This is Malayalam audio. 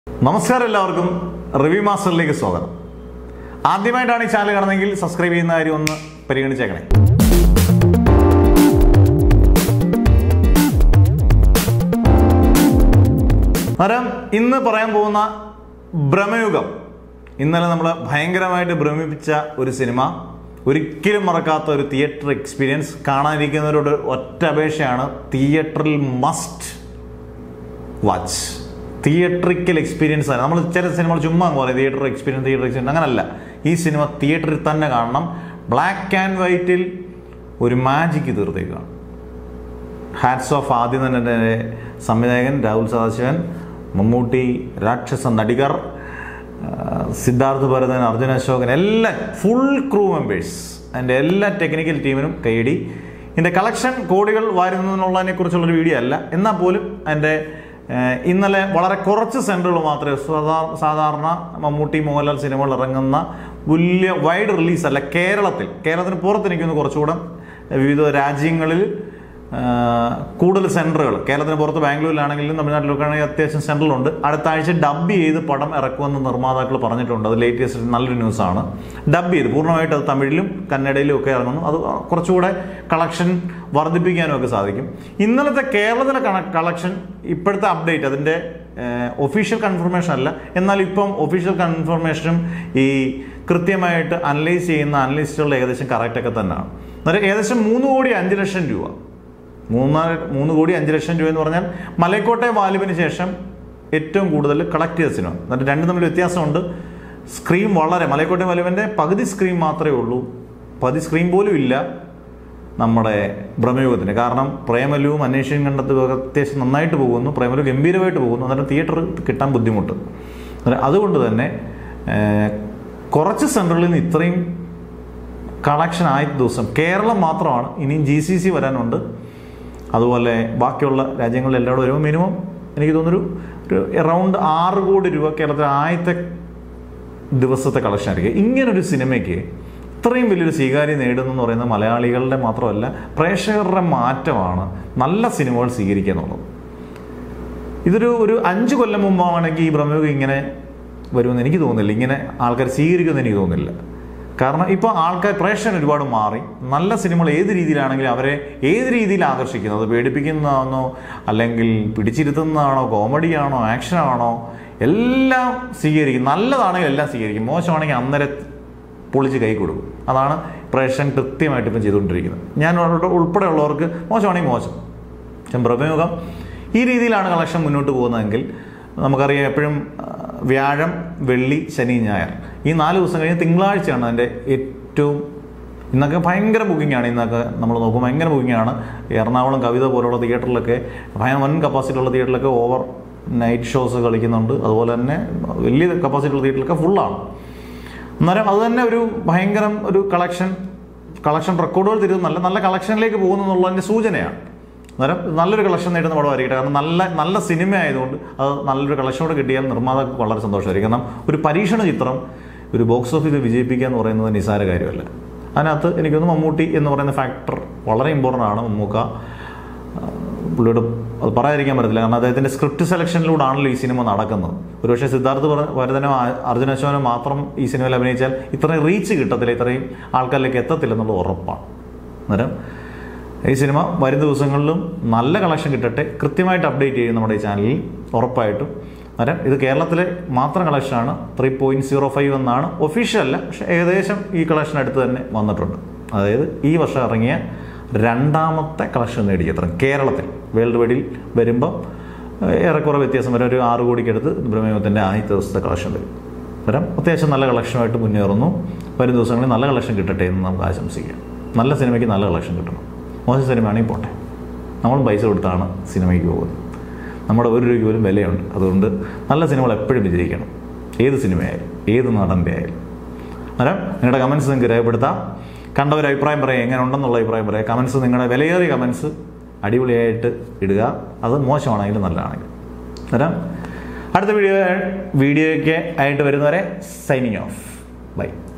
നമസ്കാരം എല്ലാവർക്കും റിവ്യൂ മാസ്റ്ററിലേക്ക് സ്വാഗതം ആദ്യമായിട്ടാണ് ഈ ചാനൽ കാണുന്നതെങ്കിൽ സബ്സ്ക്രൈബ് ചെയ്യുന്ന കാര്യം ഒന്ന് പരിഗണിച്ചേക്കണേ അന്നേരം ഇന്ന് പറയാൻ പോകുന്ന ഭ്രമയുഗം ഇന്നലെ നമ്മൾ ഭയങ്കരമായിട്ട് ഭ്രമിപ്പിച്ച ഒരു സിനിമ ഒരിക്കലും മറക്കാത്ത ഒരു തിയേറ്റർ എക്സ്പീരിയൻസ് കാണാനിരിക്കുന്നവരോട് ഒറ്റ അപേക്ഷയാണ് തിയേറ്ററിൽ മസ്റ്റ് വാച്ച് തിയേറ്ററിക്കൽ എക്സ്പീരിയൻസ് ആണ് നമ്മൾ ചില സിനിമകൾ ചുമ്മാ അങ്ങ് പറയും തിയേറ്റർ എക്സ്പീരിയൻസ് തിയേറ്റർ എക്സ്പീരിയൻസ് അങ്ങനല്ല ഈ സിനിമ തിയേറ്ററിൽ തന്നെ കാണണം ബ്ലാക്ക് ആൻഡ് വൈറ്റിൽ ഒരു മാജിക്ക് തീർത്തേക്കാണ് ഹാറ്റ്സ് ഓഫ് ആദ്യം തന്നെ എൻ്റെ സംവിധായകൻ രാഹുൽ സദാശിവൻ മമ്മൂട്ടി രാക്ഷസ നടികർ ആ, സിദ്ധാർത്ഥ് ഭരതൻ അർജുൻ അശോകൻ എല്ലാം ഫുൾ ക്രൂ മെമ്പേഴ്സ് അതിൻ്റെ എല്ലാ ടെക്നിക്കൽ ടീമിനും കൈയടി ഇതിൻ്റെ കളക്ഷൻ കോടികൾ വാരുന്നതിനുള്ളതിനെ കുറിച്ചുള്ളൊരു വീഡിയോ അല്ല എന്നാൽ പോലും എൻ്റെ ഏഹ്, ഇന്നലെ വളരെ കുറച്ച് സെൻറ്ററുകൾ മാത്രമേ സാധാ- സാധാരണ മമ്മൂട്ടി മോഹൻലാൽ സിനിമകൾ ഇറങ്ങുന്ന വലിയ വൈഡ് റിലീസ് അല്ല കേരളത്തിൽ കേരളത്തിന് പുറത്ത് എനിക്കൊന്ന് കുറച്ചുകൂടെ വിവിധ രാജ്യങ്ങളിൽ ആ, കൂടുതൽ സെൻറ്ററുകൾ കേരളത്തിന് പുറത്ത് ബാംഗ്ലൂരിലാണെങ്കിലും തമിഴ്നാട്ടിലൊക്കെ ആണെങ്കിൽ അത്യാവശ്യം സെൻറ്ററിലുണ്ട് അടുത്ത ആഴ്ച ഡബ് ചെയ്ത് പടം ഇറക്കുമെന്ന് നിർമ്മാതാക്കൾ പറഞ്ഞിട്ടുണ്ട് അത് ലേറ്റസ്റ്റ് നല്ലൊരു ന്യൂസാണ് ഡബ് ചെയ്ത് പൂർണ്ണമായിട്ട് അത് തമിഴിലും കന്നഡയിലും ഒക്കെ ഇറങ്ങുന്നു അത് കുറച്ചുകൂടെ കളക്ഷൻ വർദ്ധിപ്പിക്കാനും ഒക്കെ സാധിക്കും ഇന്നലത്തെ കേരളത്തിലെ കളക്ഷൻ ഇപ്പോഴത്തെ അപ്ഡേറ്റ് അതിൻ്റെ ഒഫീഷ്യൽ കൺഫർമേഷൻ അല്ല എന്നാൽ ഇപ്പം ഒഫീഷ്യൽ കൺഫർമേഷനും ഈ കൃത്യമായിട്ട് അനലൈസ് ചെയ്യുന്ന അനലിസ്റ്റുകളുടെ ഏകദേശം കറക്റ്റൊക്കെ തന്നെയാണ് അന്നേരം ഏകദേശം മൂന്ന് കോടി അഞ്ച് ലക്ഷം രൂപ മൂന്നാല് മൂന്ന് കോടി അഞ്ച് ലക്ഷം രൂപ എന്ന് പറഞ്ഞാൽ മലക്കോട്ടെ വാലുവിന് ശേഷം ഏറ്റവും കൂടുതൽ കളക്ട് ചെയ്ത സിനിമ എന്നിട്ട് രണ്ടും തമ്മിൽ വ്യത്യാസമുണ്ട് സ്ക്രീൻ വളരെ മലക്കോട്ടെ വാലുവിൻ്റെ പകുതി സ്ക്രീൻ മാത്രമേ ഉള്ളൂ പകുതി സ്ക്രീൻ പോലും ഇല്ല നമ്മുടെ ഭ്രമയുഗത്തിന് കാരണം പ്രേമലുവും അന്വേഷണം കണ്ടത് അത്യാവശ്യം നന്നായിട്ട് പോകുന്നു പ്രേമലു ഗംഭീരമായിട്ട് പോകുന്നു എന്നിട്ട് തിയേറ്റർ കിട്ടാൻ ബുദ്ധിമുട്ട് അന്നേരം അതുകൊണ്ട് തന്നെ ഏഹ്, കുറച്ച് സെൻറ്ററിൽ നിന്ന് ഇത്രയും കളക്ഷൻ ആയ ദിവസം കേരളം മാത്രമാണ് ഇനിയും ജി സി സി വരാനുണ്ട് അതുപോലെ ബാക്കിയുള്ള രാജ്യങ്ങളിൽ എല്ലാവരും വരുമ്പോൾ മിനിമം എനിക്ക് തോന്നുന്നൊരു ഒരു എറൗണ്ട് ആറ് കോടി രൂപ കേരളത്തിൽ ആദ്യത്തെ ദിവസത്തെ കളക്ഷൻ ആയിരിക്കും ഇങ്ങനൊരു സിനിമയ്ക്ക് ഇത്രയും വലിയൊരു സ്വീകാര്യം നേടുന്നു എന്ന് പറയുന്നത് മലയാളികളുടെ മാത്രമല്ല പ്രേക്ഷകരുടെ മാറ്റമാണ് നല്ല സിനിമകൾ സ്വീകരിക്കുക എന്നുള്ളത് ഇതൊരു ഒരു അഞ്ച് കൊല്ലം മുമ്പാണെങ്കിൽ ഈ ബ്രഹ്മയുഗം ഇങ്ങനെ വരുമെന്ന് എനിക്ക് തോന്നുന്നില്ല ഇങ്ങനെ ആൾക്കാർ സ്വീകരിക്കുമെന്ന് എനിക്ക് തോന്നുന്നില്ല കാരണം ഇപ്പോൾ ആൾക്കാർ പ്രേക്ഷകൻ ഒരുപാട് മാറി നല്ല സിനിമകൾ ഏത് രീതിയിലാണെങ്കിലും അവരെ ഏത് രീതിയിൽ ആകർഷിക്കുന്നത് പേടിപ്പിക്കുന്നതാണോ അല്ലെങ്കിൽ പിടിച്ചിരുത്തുന്നതാണോ കോമഡിയാണോ ആക്ഷനാണോ എല്ലാം സ്വീകരിക്കും നല്ലതാണെങ്കിൽ എല്ലാം സ്വീകരിക്കും മോശമാണെങ്കിൽ അന്നേരം പൊളിച്ച് കൈ കൊടുക്കും അതാണ് പ്രേക്ഷകൻ കൃത്യമായിട്ട് ഇപ്പം ചെയ്തുകൊണ്ടിരിക്കുന്നത് ഞാൻ അവരുടെ ഉൾപ്പെടെയുള്ളവർക്ക് മോശമാണെങ്കിൽ മോശം പക്ഷെ ബ്രഹ്മയുഗം ഈ രീതിയിലാണ് കളക്ഷൻ മുന്നോട്ട് പോകുന്നതെങ്കിൽ നമുക്കറിയാം എപ്പോഴും ആ, വ്യാഴം വെള്ളി ശനി ഞായർ ഈ നാല് ദിവസം കഴിഞ്ഞ് തിങ്കളാഴ്ചയാണ് അതിൻ്റെ ഏറ്റവും ഇന്നൊക്കെ ഭയങ്കര ബുക്കിംഗ് ആണ് ഇന്നൊക്കെ നമ്മൾ നോക്കുമ്പോൾ ഭയങ്കര ബുക്കിംഗ് ആണ് എറണാകുളം കവിത പോലുള്ള തിയേറ്ററിലൊക്കെ ഭയങ്കര വൻ കപ്പാസിറ്റി ഉള്ള തിയേറ്ററിലൊക്കെ ഓവർ നൈറ്റ് ഷോസ് കളിക്കുന്നുണ്ട് അതുപോലെ തന്നെ വലിയ കപ്പാസിറ്റി ഉള്ള തിയേറ്ററിലൊക്കെ ഫുള്ളാണ് അന്നേരം അത് തന്നെ ഒരു ഭയങ്കരം ഒരു കളക്ഷൻ കളക്ഷൻ റെക്കോർഡുകൾ തരുന്നത് നല്ല നല്ല കളക്ഷനിലേക്ക് പോകുന്നു എന്നുള്ളതിൻ്റെ സൂചനയാണ് അന്നേരം നല്ലൊരു കളക്ഷൻ നേടുന്ന പടമായിരിക്കട്ടെ കാരണം നല്ല നല്ല സിനിമ ആയതുകൊണ്ട് അത് നല്ലൊരു കളക്ഷനോട് കിട്ടിയാൽ നിർമ്മാതാക്കൾക്ക് വളരെ സന്തോഷമായിരിക്കും കാരണം ഒരു പരീക്ഷണ ചിത്രം ഒരു ബോക്സ് ഓഫീസ് വിജയിപ്പിക്കുക എന്ന് പറയുന്നത് നിസ്സാര കാര്യമല്ല അതിനകത്ത് എനിക്കൊന്ന് മമ്മൂട്ടി എന്ന് പറയുന്ന ഫാക്ടർ വളരെ ഇമ്പോർട്ടൻ്റ് ആണ് മമ്മൂക്ക ആ, പുള്ളിയോട് അത് പറയാതിരിക്കാൻ പറ്റത്തില്ല കാരണം അദ്ദേഹത്തിൻ്റെ സ്ക്രിപ്റ്റ് സെലക്ഷനിലൂടെ ആണല്ലോ ഈ സിനിമ നടക്കുന്നത് ഒരുപക്ഷെ സിദ്ധാർത്ഥ് ഭര- ഭരതനോ ആ- അർജുന അശോകനോ മാത്രം ഈ സിനിമയിൽ അഭിനയിച്ചാൽ ഇത്രയും റീച്ച് കിട്ടത്തില്ല ഇത്രയും ആൾക്കാരിലേക്ക് എത്തത്തില്ല എന്നുള്ളത് ഉറപ്പാണ് അന്നേരം ഈ സിനിമ വരും ദിവസങ്ങളിലും നല്ല കളക്ഷൻ കിട്ടട്ടെ കൃത്യമായിട്ട് അപ്ഡേറ്റ് ചെയ്യും നമ്മുടെ ഈ ചാനലിൽ ഉറപ്പായിട്ടും അന്നേരം ഇത് കേരളത്തിലെ മാത്രം കളക്ഷനാണ് ത്രീ പോയിൻറ്റ് സീറോ ഫൈവ് എന്നാണ് ഒഫീഷ്യൽ അല്ല പക്ഷേ ഏകദേശം ഈ കളക്ഷൻ അടുത്ത് തന്നെ വന്നിട്ടുണ്ട് അതായത് ഈ വർഷം ഇറങ്ങിയ രണ്ടാമത്തെ കളക്ഷൻ നേടി ചിത്രം കേരളത്തിൽ വേൾഡ് വൈഡിൽ വരുമ്പോൾ ഏറെക്കുറെ വ്യത്യാസം വരെ ഒരു ആറ് കോടിക്കടുത്ത് ബ്രഹ്മയുഗത്തിൻ്റെ ആദ്യത്തെ ദിവസത്തെ കളക്ഷൻ വരും അന്നേരം അത്യാവശ്യം നല്ല കളക്ഷനുമായിട്ട് മുന്നേറുന്നു വരും ദിവസങ്ങളിൽ നല്ല കളക്ഷൻ കിട്ടട്ടെ എന്ന് നമുക്ക് ആശംസിക്കാം നല്ല സിനിമയ്ക്ക് നല്ല കളക്ഷൻ കിട്ടണം മോശം സിനിമയാണെങ്കിൽ പോട്ടെ നമ്മൾ പൈസ കൊടുത്താണ് സിനിമയ്ക്ക് പോകുന്നത് നമ്മുടെ ഒരു രൂപയ്ക്ക് പോലും വിലയുണ്ട് അതുകൊണ്ട് നല്ല സിനിമകൾ എപ്പോഴും വിജയിക്കണം ഏത് സിനിമയായാലും ഏത് നടൻ്റെ ആയാലും അന്നേരം നിങ്ങളുടെ കമൻസ് നിങ്ങൾക്ക് രേഖപ്പെടുത്താം കണ്ട ഒരു അഭിപ്രായം പറയാം എങ്ങനെ ഉണ്ടെന്നുള്ള അഭിപ്രായം പറയാം കമൻസ് നിങ്ങളുടെ വിലയേറിയ കമൻസ് അടിപൊളിയായിട്ട് ഇടുക അത് മോശമാണെങ്കിലും നല്ലതാണെങ്കിലും അന്നേരം അടുത്ത വീഡിയോ വീഡിയോയ്ക്ക് ആയിട്ട് വരുന്നവരെ സൈനിങ് ഓഫ് ബൈ